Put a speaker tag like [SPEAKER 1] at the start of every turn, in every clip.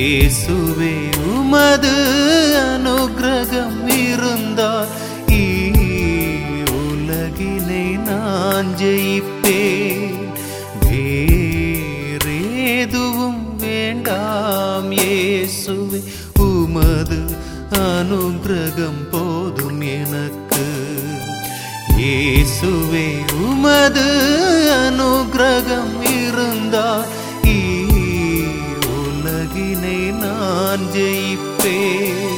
[SPEAKER 1] இயேசுவே உமது அனுக்கிரகம் இருந்தால் ஈ உலகினை நான் ஜெயிப்பேன் வேறேதுவும் வேண்டாம் இயேசுவே உமது அனுக்கிரகம் போதும் எனக்கு இயேசுவே உமது அனுக்கிரகம் இருந்தால் ஈ உலகினை நான் ஜெயிப்பேன்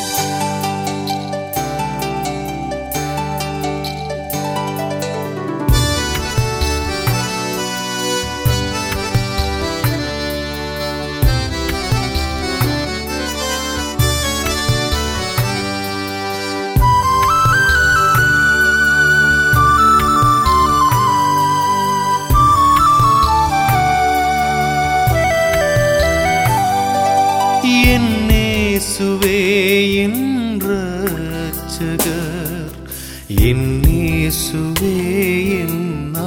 [SPEAKER 1] என்னேசுவே என் ரட்சகர் என்னேசுவே என்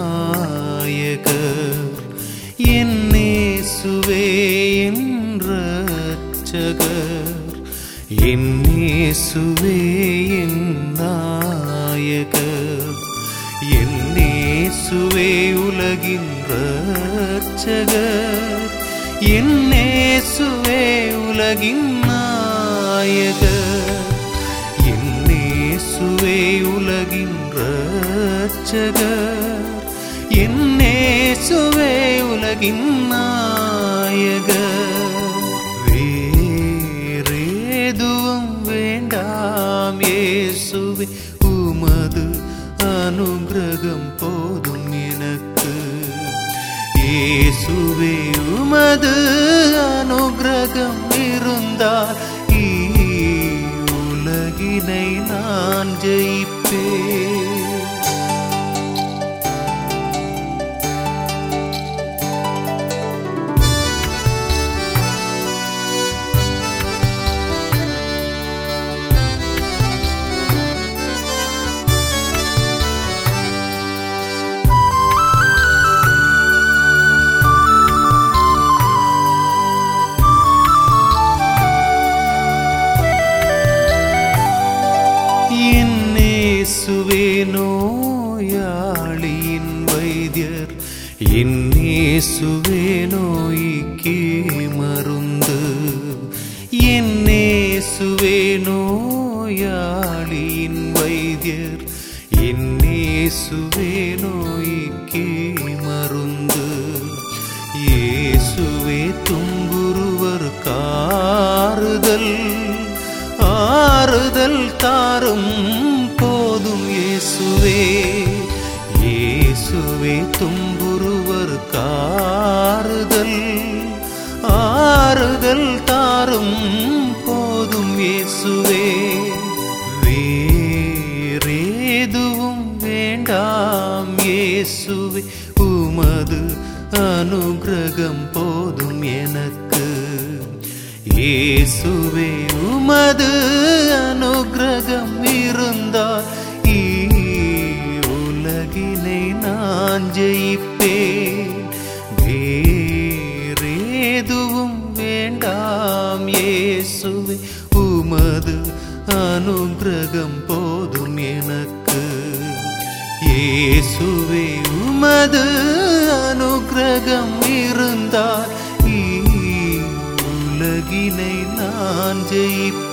[SPEAKER 1] நாயகர் என்னேசுவே என் ரட்சகர் என்னேசுவே என் நாயகர் என்னேசுவே உலகின் ரட்சகர் என்னேசுவே உலகின் நாயகர் என்னேசுவே உலகின் ரட்சகர் என்னேசுவே உலகின் நாயகர் வேறேதுவும் வேண்டாம் இயேசுவே உமது அனுக்கிரகம் போதும் எனக்கு இயேசுவே உமது அனுக்கிரகம் இருந்தால் ஈ உலகினை நான் ஜெயிப்பேன் என்னேசுவே நோயாளியின் வைத்தியர் என்னேசுவே நோய்க்கு மருந்து என்னேசுவே நோயாளியின் வைத்தியர் என்னேசுவே நோய்க்கு மருந்து இயேசுவே துன்புருவர் காறுதல் ஆறுதல் தாரும் போதும் இயேசுவே இயேசுவே துன்புருவர் காறுதல் ஆறுதல் தாரும் போதும் இயேசுவே வேறேதுவும் வேண்டாம் இயேசுவே உமது அனுக்கிரகம் போதும் எனக்கு இயேசுவே உமது அனுக்கிரகம் இருந்தால் ஈ உலகினை நான் ஜெயிப்பேன் வேறேதுவும் வேண்டாம் இயேசுவே உமது அனுக்கிரகம் போதும் எனக்கு இயேசுவே உமது அனுக்கிரகம் இருந்தால் ஈ உலகினை நான் ஜெயிப்பேன்